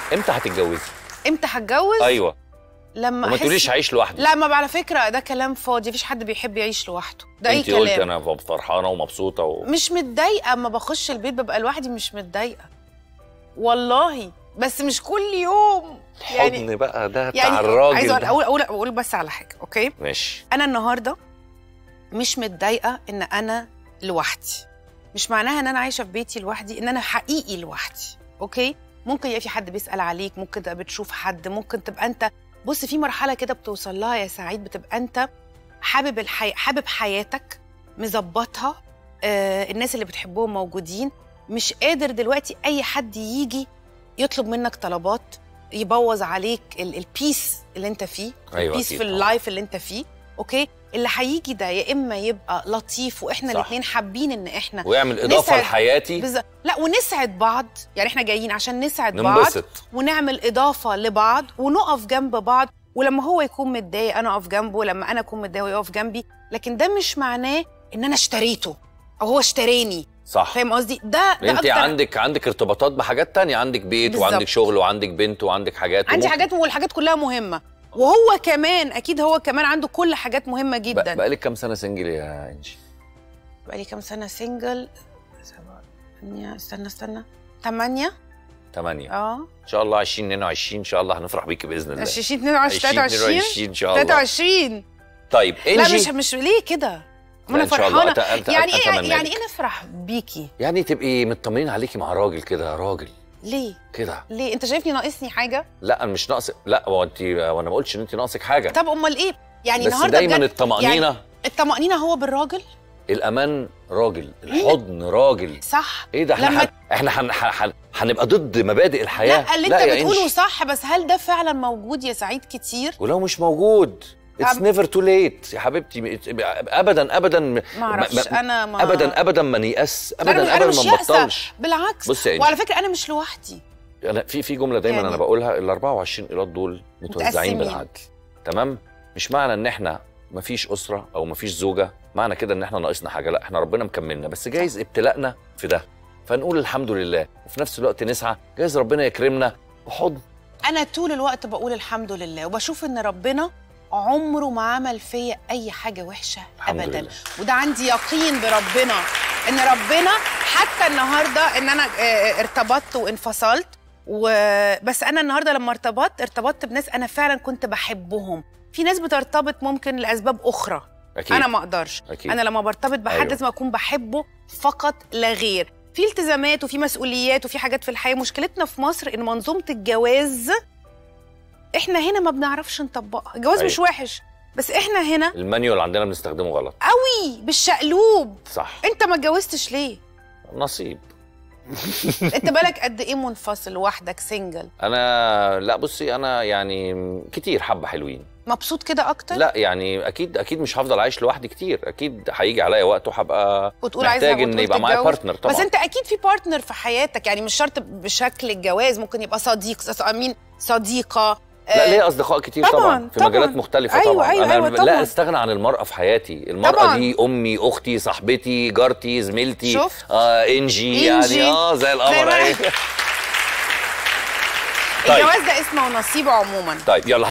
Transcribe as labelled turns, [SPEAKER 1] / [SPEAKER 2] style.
[SPEAKER 1] امتى هتتجوزي
[SPEAKER 2] امتى هتجوز
[SPEAKER 1] ايوه
[SPEAKER 2] لما
[SPEAKER 1] وما
[SPEAKER 2] أحس-
[SPEAKER 1] تقوليش عيش لوحدي
[SPEAKER 2] لا ما على فكره ده كلام فاضي مفيش حد بيحب يعيش لوحده ده اي
[SPEAKER 1] انت قلت
[SPEAKER 2] كلام
[SPEAKER 1] انا فرحانه ومبسوطه و...
[SPEAKER 2] مش متضايقه اما بخش البيت ببقى لوحدي مش متضايقه والله بس مش كل يوم
[SPEAKER 1] حضن بقى ده بتاع
[SPEAKER 2] يعني
[SPEAKER 1] الراجل
[SPEAKER 2] عايزه
[SPEAKER 1] ده.
[SPEAKER 2] اقول اقول اقول بس على حاجه اوكي
[SPEAKER 1] ماشي
[SPEAKER 2] انا النهارده مش متضايقه ان انا لوحدي مش معناها ان انا عايشه في بيتي لوحدي ان انا حقيقي لوحدي اوكي ممكن يبقى في حد بيسال عليك ممكن تبقى بتشوف حد ممكن تبقى انت بص في مرحله كده بتوصل لها يا سعيد بتبقى انت حابب الحي... حابب حياتك مظبطها آه الناس اللي بتحبهم موجودين مش قادر دلوقتي اي حد يجي يطلب منك طلبات يبوظ عليك ال- البيس اللي انت فيه
[SPEAKER 1] أيوة
[SPEAKER 2] البيس
[SPEAKER 1] أكيد
[SPEAKER 2] في
[SPEAKER 1] طبعاً.
[SPEAKER 2] اللايف اللي انت فيه اوكي اللي هيجي ده يا اما يبقى لطيف واحنا
[SPEAKER 1] صح.
[SPEAKER 2] الاثنين حابين ان احنا
[SPEAKER 1] ويعمل اضافه
[SPEAKER 2] نسعد-
[SPEAKER 1] لحياتي
[SPEAKER 2] بز... لا ونسعد بعض يعني احنا جايين عشان نسعد بعض
[SPEAKER 1] ننبسط
[SPEAKER 2] ونعمل اضافه لبعض ونقف جنب بعض ولما هو يكون متضايق انا اقف جنبه لما انا اكون متضايق يقف جنبي لكن ده مش معناه ان انا اشتريته او هو اشتراني
[SPEAKER 1] صح
[SPEAKER 2] فاهم قصدي ده ده
[SPEAKER 1] انت
[SPEAKER 2] أكتر-
[SPEAKER 1] عندك عندك ارتباطات بحاجات تانية عندك بيت
[SPEAKER 2] بالظبط.
[SPEAKER 1] وعندك شغل وعندك بنت وعندك حاجات
[SPEAKER 2] عندي
[SPEAKER 1] وممكن-
[SPEAKER 2] حاجات والحاجات كلها مهمه وهو كمان اكيد هو كمان عنده كل حاجات مهمه
[SPEAKER 1] ب-
[SPEAKER 2] جدا
[SPEAKER 1] بقالك كام سنه سنجل يا انجي
[SPEAKER 2] بقالي كام سنه سنجل سبعة ثمانية استنى استنى ثمانية
[SPEAKER 1] ثمانية
[SPEAKER 2] اه
[SPEAKER 1] ان شاء الله 2022 ان شاء الله هنفرح بيكي باذن الله
[SPEAKER 2] 20 22 23
[SPEAKER 1] 2022 ان شاء الله
[SPEAKER 2] 23
[SPEAKER 1] طيب
[SPEAKER 2] لا
[SPEAKER 1] انجي
[SPEAKER 2] مش مش ليه كده ما
[SPEAKER 1] لا،
[SPEAKER 2] انا
[SPEAKER 1] إن شاء الله.
[SPEAKER 2] فرحانه
[SPEAKER 1] أت- أت-
[SPEAKER 2] يعني ايه
[SPEAKER 1] أتمنى
[SPEAKER 2] يعني
[SPEAKER 1] لك.
[SPEAKER 2] ايه نفرح بيكي
[SPEAKER 1] يعني تبقي مطمنين عليكي مع راجل كده راجل
[SPEAKER 2] ليه
[SPEAKER 1] كده
[SPEAKER 2] ليه انت شايفني ناقصني حاجه
[SPEAKER 1] لا أنا مش ناقص لا هو انت وانا ما قلتش ان انت ناقصك حاجه
[SPEAKER 2] طب امال ايه يعني
[SPEAKER 1] بس
[SPEAKER 2] النهارده
[SPEAKER 1] دايما
[SPEAKER 2] بجد
[SPEAKER 1] الطمانينه
[SPEAKER 2] يعني الطمانينه هو بالراجل
[SPEAKER 1] الامان راجل الحضن راجل
[SPEAKER 2] صح
[SPEAKER 1] ايه ده احنا
[SPEAKER 2] لما-
[SPEAKER 1] حن... احنا حن... حن... هنبقى ضد مبادئ الحياه
[SPEAKER 2] لا اللي انت
[SPEAKER 1] يا
[SPEAKER 2] بتقوله
[SPEAKER 1] إنجي.
[SPEAKER 2] صح بس هل ده فعلا موجود يا سعيد كتير
[SPEAKER 1] ولو مش موجود اتس
[SPEAKER 2] أم-
[SPEAKER 1] نيفر تو ليت يا حبيبتي ابدا ابدا
[SPEAKER 2] ما اعرفش انا ما
[SPEAKER 1] ابدا ابدا ما نيأس
[SPEAKER 2] أنا مش-
[SPEAKER 1] ابدا
[SPEAKER 2] أنا
[SPEAKER 1] ابدا
[SPEAKER 2] مش
[SPEAKER 1] ما
[SPEAKER 2] يائسة.
[SPEAKER 1] نبطلش
[SPEAKER 2] بالعكس
[SPEAKER 1] بص يا إنجي.
[SPEAKER 2] وعلى فكره انا مش لوحدي
[SPEAKER 1] انا في في جمله دايما
[SPEAKER 2] يعني
[SPEAKER 1] انا بقولها ال 24 ايراد دول متوزعين
[SPEAKER 2] متقسمين.
[SPEAKER 1] بالعدل تمام مش معنى ان احنا مفيش اسره او مفيش زوجه معنى كده ان احنا ناقصنا حاجه لا احنا ربنا مكملنا بس جايز ابتلائنا في ده فنقول الحمد لله وفي نفس الوقت نسعى جايز ربنا يكرمنا بحضن
[SPEAKER 2] انا طول الوقت بقول الحمد لله وبشوف ان ربنا عمره ما عمل فيا اي حاجه وحشه
[SPEAKER 1] الحمد
[SPEAKER 2] ابدا
[SPEAKER 1] لله.
[SPEAKER 2] وده عندي يقين بربنا ان ربنا حتى النهارده ان انا آه، ارتبطت وانفصلت وبس انا النهارده لما ارتبطت ارتبطت بناس انا فعلا كنت بحبهم في ناس بترتبط ممكن لاسباب اخرى
[SPEAKER 1] اكيد
[SPEAKER 2] انا ما اقدرش
[SPEAKER 1] اكيد
[SPEAKER 2] انا لما برتبط بحد
[SPEAKER 1] أيوة.
[SPEAKER 2] لازم اكون بحبه فقط لا غير في التزامات وفي مسؤوليات وفي حاجات في الحياه مشكلتنا في مصر ان منظومه الجواز احنا هنا ما بنعرفش نطبقها الجواز
[SPEAKER 1] أيوة.
[SPEAKER 2] مش وحش بس احنا هنا
[SPEAKER 1] المانيول عندنا بنستخدمه غلط
[SPEAKER 2] قوي بالشقلوب
[SPEAKER 1] صح
[SPEAKER 2] انت ما اتجوزتش ليه
[SPEAKER 1] نصيب
[SPEAKER 2] انت بالك قد ايه منفصل لوحدك سنجل
[SPEAKER 1] انا لا بصي انا يعني كتير حبه حلوين
[SPEAKER 2] مبسوط كده اكتر
[SPEAKER 1] لا يعني اكيد اكيد مش هفضل عايش لوحدي كتير اكيد هيجي عليا وقت وهبقى
[SPEAKER 2] وتقول عايز
[SPEAKER 1] محتاج ان يبقى معايا بارتنر طبعا
[SPEAKER 2] بس انت اكيد في بارتنر في حياتك يعني مش شرط بشكل الجواز ممكن يبقى صديق امين صديقه
[SPEAKER 1] لا
[SPEAKER 2] آه،
[SPEAKER 1] ليا اصدقاء كتير
[SPEAKER 2] طبعاً،
[SPEAKER 1] طبعا, في
[SPEAKER 2] طبعاً.
[SPEAKER 1] مجالات مختلفه
[SPEAKER 2] أيوة،
[SPEAKER 1] طبعا
[SPEAKER 2] أيوة،
[SPEAKER 1] انا
[SPEAKER 2] أيوة، طبعاً.
[SPEAKER 1] لا استغنى عن المراه في حياتي المراه
[SPEAKER 2] طبعاً.
[SPEAKER 1] دي امي اختي صاحبتي جارتي زميلتي
[SPEAKER 2] شفت؟
[SPEAKER 1] آه انجي,
[SPEAKER 2] إنجي.
[SPEAKER 1] يعني اه زي
[SPEAKER 2] زي
[SPEAKER 1] القمر
[SPEAKER 2] ما-
[SPEAKER 1] اهي طيب.
[SPEAKER 2] الجواز ده اسمه ونصيب عموما
[SPEAKER 1] طيب يلا